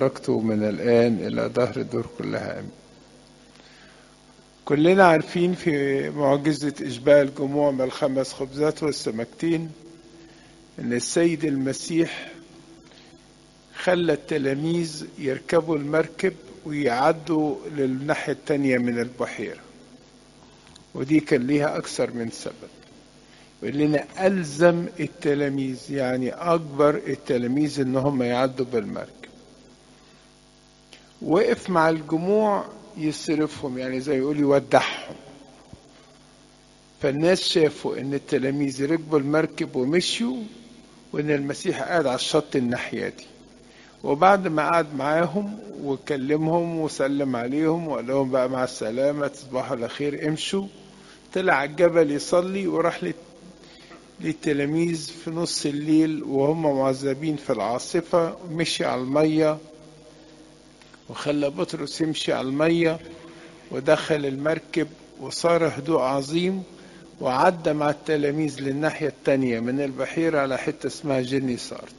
بركته من الآن إلى دهر الدور كلها آمين كلنا عارفين في معجزة إشباع الجموع من الخمس خبزات والسمكتين إن السيد المسيح خلى التلاميذ يركبوا المركب ويعدوا للناحية التانية من البحيرة ودي كان ليها أكثر من سبب يقول لنا ألزم التلاميذ يعني أكبر التلاميذ إن هم يعدوا بالمركب وقف مع الجموع يصرفهم يعني زي يقول يودعهم فالناس شافوا ان التلاميذ ركبوا المركب ومشيوا وان المسيح قاعد على الشط الناحيه دي وبعد ما قعد معاهم وكلمهم وسلم عليهم وقال لهم بقى مع السلامه تصبحوا على خير امشوا طلع على الجبل يصلي وراح للتلاميذ في نص الليل وهم معذبين في العاصفه ومشي على الميه وخلى بطرس يمشي على المية ودخل المركب وصار هدوء عظيم وعدى مع التلاميذ للناحية التانية من البحيرة على حتة اسمها جني سارت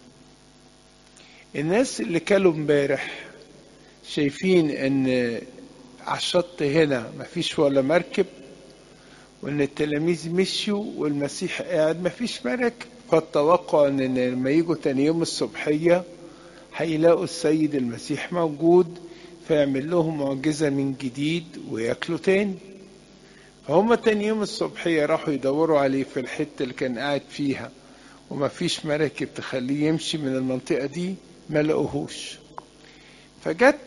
الناس اللي كانوا امبارح شايفين ان على الشط هنا مفيش ولا مركب وان التلاميذ مشيوا والمسيح قاعد مفيش مراكب فالتوقع ان لما يجوا تاني يوم الصبحيه هيلاقوا السيد المسيح موجود فيعمل لهم معجزة من جديد وياكلوا تاني فهم تاني يوم الصبحية راحوا يدوروا عليه في الحتة اللي كان قاعد فيها وما فيش مراكب تخليه يمشي من المنطقة دي ما لقوهوش فجت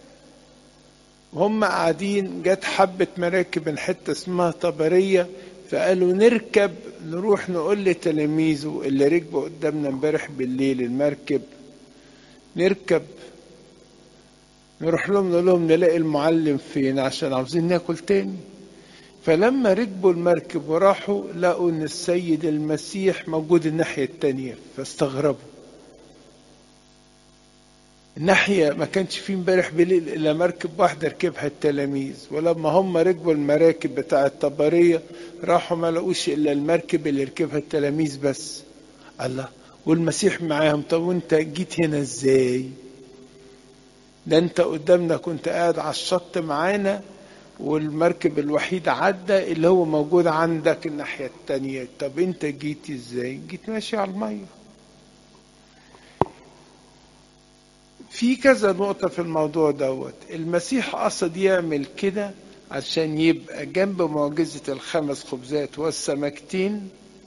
هم قاعدين جت حبة مراكب من حتة اسمها طبرية فقالوا نركب نروح نقول لتلاميذه اللي ركبوا قدامنا امبارح بالليل المركب نركب نروح لهم نقول لهم نلاقي المعلم فين عشان عاوزين ناكل تاني فلما ركبوا المركب وراحوا لقوا ان السيد المسيح موجود الناحية التانية فاستغربوا الناحية ما كانش فيه امبارح بالليل الا مركب واحدة ركبها التلاميذ ولما هم ركبوا المراكب بتاع الطبرية راحوا ما لقوش الا المركب اللي ركبها التلاميذ بس الله والمسيح معاهم طب وانت جيت هنا ازاي ده انت قدامنا كنت قاعد على الشط معانا والمركب الوحيد عدى اللي هو موجود عندك الناحية التانية طب انت جيت ازاي جيت ماشي على المية في كذا نقطة في الموضوع دوت المسيح قصد يعمل كده عشان يبقى جنب معجزة الخمس خبزات والسمكتين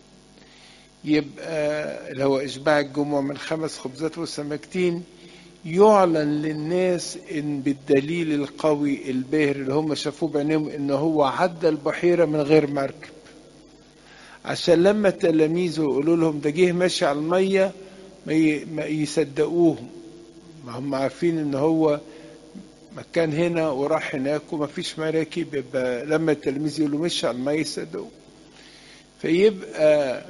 يبقى اللي هو إشباع الجموع من خمس خبزات وسمكتين يعلن للناس إن بالدليل القوي الباهر اللي هم شافوه بعينيهم إن هو عدى البحيرة من غير مركب عشان لما تلاميذه يقولوا لهم ده جه ماشي على المية ما يصدقوهم ما هم عارفين إن هو مكان هنا وراح هناك وما فيش مراكب يبقى لما التلاميذ يقولوا مشي على المية يصدقوه فيبقى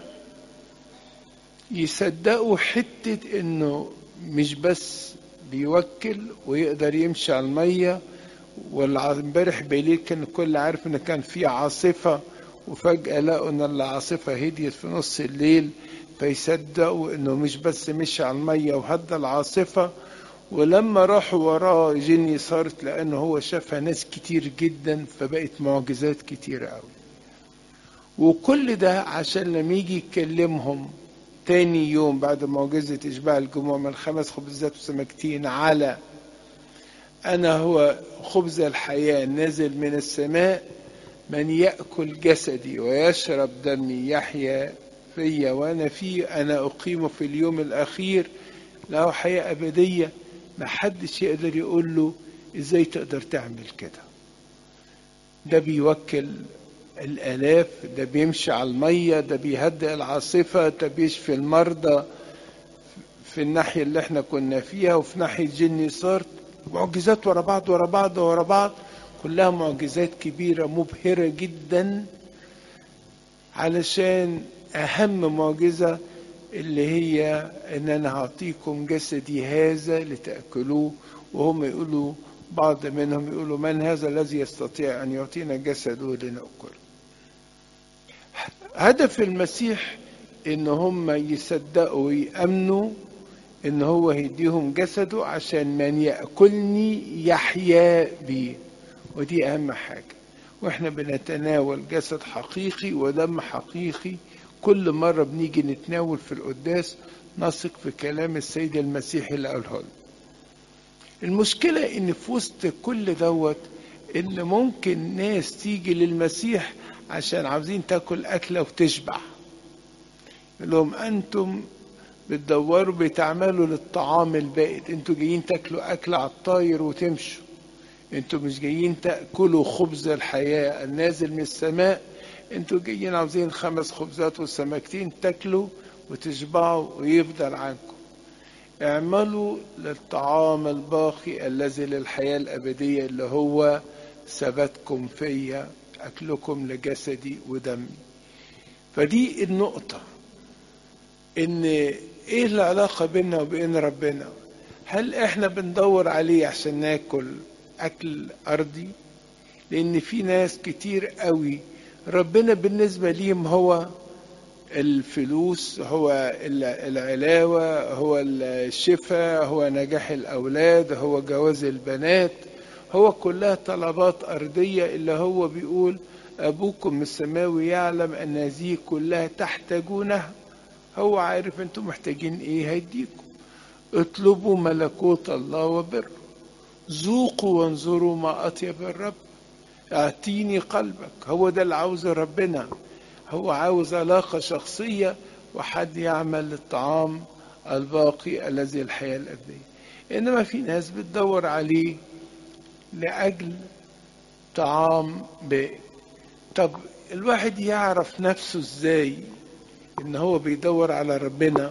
يصدقوا حتة انه مش بس بيوكل ويقدر يمشي على المية والامبارح بالليل كان الكل عارف ان كان في عاصفة وفجأة لقوا ان العاصفة هديت في نص الليل فيصدقوا انه مش بس مشي على المية وهدى العاصفة ولما راحوا وراه جني صارت لانه هو شافها ناس كتير جدا فبقت معجزات كتير قوي وكل ده عشان لما يجي يكلمهم تاني يوم بعد معجزة إشباع الجموع من خمس خبزات وسمكتين على أنا هو خبز الحياة نازل من السماء من يأكل جسدي ويشرب دمي يحيا فيا وأنا فيه أنا أقيمه في اليوم الأخير له حياة أبدية ما حدش يقدر يقول له إزاي تقدر تعمل كده ده بيوكل الآلاف ده بيمشي على المية ده بيهدئ العاصفة ده بيشفي المرضى في الناحية اللي احنا كنا فيها وفي ناحية جني صارت معجزات ورا بعض ورا بعض ورا بعض كلها معجزات كبيرة مبهرة جدا علشان أهم معجزة اللي هي إن أنا هعطيكم جسدي هذا لتأكلوه وهم يقولوا بعض منهم يقولوا من هذا الذي يستطيع أن يعطينا جسده لنأكل هدف المسيح ان هم يصدقوا ويامنوا ان هو هيديهم جسده عشان من ياكلني يحيا بي ودي اهم حاجه واحنا بنتناول جسد حقيقي ودم حقيقي كل مره بنيجي نتناول في القداس نثق في كلام السيد المسيح اللي قاله لنا المشكله ان في وسط كل دوت ان ممكن ناس تيجي للمسيح عشان عاوزين تاكل اكله وتشبع يقول لهم انتم بتدوروا بتعملوا للطعام البائد انتوا جايين تاكلوا اكل على الطاير وتمشوا انتوا مش جايين تاكلوا خبز الحياه النازل من السماء انتوا جايين عاوزين خمس خبزات وسمكتين تاكلوا وتشبعوا ويفضل عنكم اعملوا للطعام الباقي الذي للحياه الابديه اللي هو ثباتكم فيا اكلكم لجسدي ودمي فدي النقطه ان ايه العلاقة بيننا وبين ربنا هل احنا بندور عليه عشان ناكل اكل ارضي لان في ناس كتير قوي ربنا بالنسبة ليهم هو الفلوس هو العلاوة هو الشفاء هو نجاح الأولاد هو جواز البنات هو كلها طلبات أرضية اللي هو بيقول أبوكم السماوي يعلم أن هذه كلها تحتاجونها هو عارف انتم محتاجين ايه هيديكم اطلبوا ملكوت الله وبره ذوقوا وانظروا ما اطيب الرب اعطيني قلبك هو ده اللي عاوزه ربنا هو عاوز علاقة شخصية وحد يعمل الطعام الباقي الذي الحياة الأبدية إنما في ناس بتدور عليه لأجل طعام باقي طب الواحد يعرف نفسه ازاي ان هو بيدور على ربنا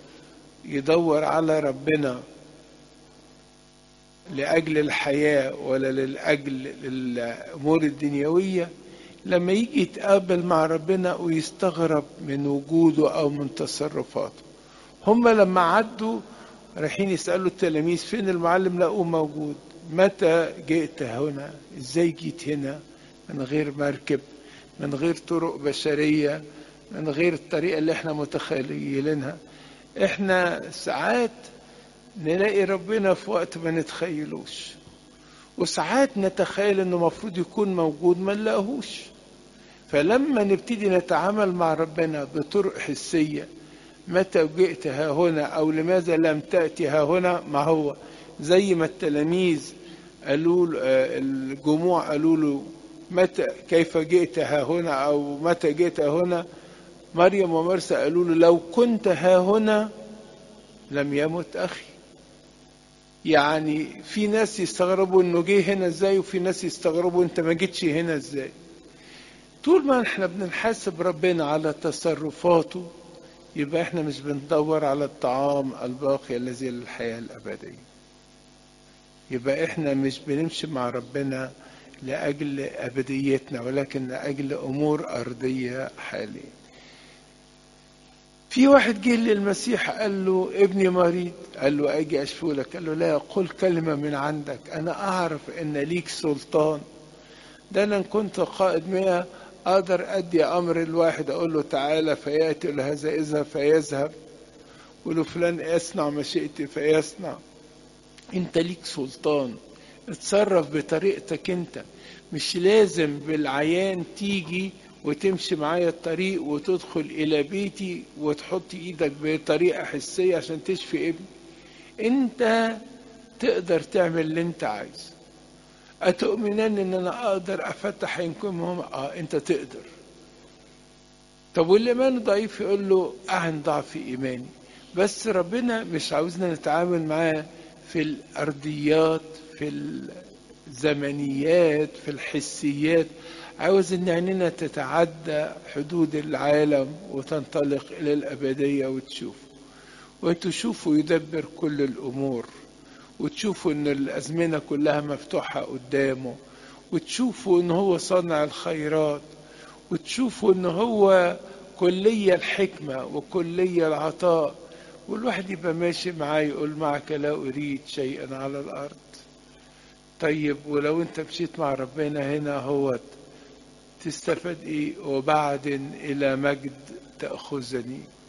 يدور على ربنا لاجل الحياه ولا لاجل الامور الدنيويه لما يجي يتقابل مع ربنا ويستغرب من وجوده او من تصرفاته هم لما عدوا رايحين يسالوا التلاميذ فين المعلم لقوه موجود متى جئت هنا ازاي جيت هنا من غير مركب من غير طرق بشريه من غير الطريقة اللي احنا متخيلينها احنا ساعات نلاقي ربنا في وقت ما نتخيلوش وساعات نتخيل انه المفروض يكون موجود ما نلاقوهوش فلما نبتدي نتعامل مع ربنا بطرق حسية متى جئت ها هنا او لماذا لم تأتي ها هنا ما هو زي ما التلاميذ قالوا الجموع قالوا له متى كيف جئت ها هنا او متى جئت هنا مريم ومرسى قالوا له لو كنت ها هنا لم يمت اخي يعني في ناس يستغربوا انه جه هنا ازاي وفي ناس يستغربوا انت ما جيتش هنا ازاي طول ما احنا بنحاسب ربنا على تصرفاته يبقى احنا مش بندور على الطعام الباقي الذي للحياة الأبدية يبقى احنا مش بنمشي مع ربنا لأجل أبديتنا ولكن لأجل أمور أرضية حالية في واحد جه للمسيح قال له ابني مريض قال له اجي اشفو لك قال له لا قل كلمة من عندك انا اعرف ان ليك سلطان ده انا كنت قائد مئة اقدر ادي امر الواحد اقول له تعالى فياتي له هذا اذهب فيذهب ولو فلان اصنع ما شئت فيصنع انت ليك سلطان اتصرف بطريقتك انت مش لازم بالعيان تيجي وتمشي معايا الطريق وتدخل الى بيتي وتحط ايدك بطريقه حسيه عشان تشفي ابني انت تقدر تعمل اللي انت عايزه اتؤمنان ان انا اقدر افتح عينكم هم اه انت تقدر طب والايمان ضعيف يقول له اعن ضعف ايماني بس ربنا مش عاوزنا نتعامل معاه في الارضيات في الزمنيات في الحسيات عاوز ان عيننا تتعدى حدود العالم وتنطلق الى الابديه وتشوف وتشوفوا يدبر كل الامور وتشوفوا ان الازمنه كلها مفتوحه قدامه وتشوفوا ان هو صانع الخيرات وتشوفوا ان هو كلية الحكمة وكلية العطاء والواحد يبقى ماشي معاه يقول معك لا أريد شيئا على الأرض طيب ولو انت مشيت مع ربنا هنا هو تستفاد ايه وبعد الى مجد تأخذني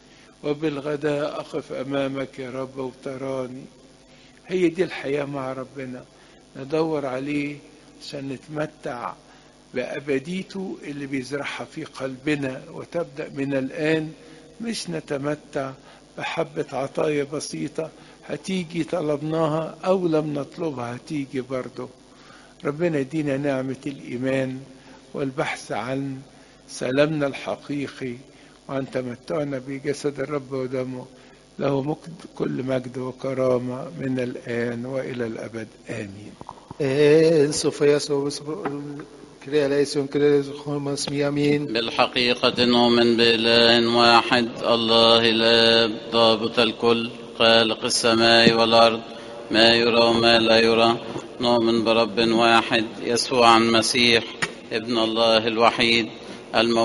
وبالغداء أقف أمامك يا رب وتراني هي دي الحياة مع ربنا ندور عليه عشان نتمتع بأبديته اللي بيزرعها في قلبنا وتبدأ من الآن مش نتمتع بحبة عطايا بسيطة هتيجي طلبناها أو لم نطلبها هتيجي برضه ربنا يدينا نعمة الإيمان والبحث عن سلامنا الحقيقي وعن تمتعنا بجسد الرب ودمه له مجد كل مجد وكرامة من الآن وإلى الأبد آمين سوف يسوع كريا ليسون كريا خرم اسمي امين بالحقيقة نؤمن بإله واحد الله الآب ضابط الكل خالق السماء والأرض ما يرى وما لا يرى نؤمن برب واحد يسوع المسيح ابن الله الوحيد المولود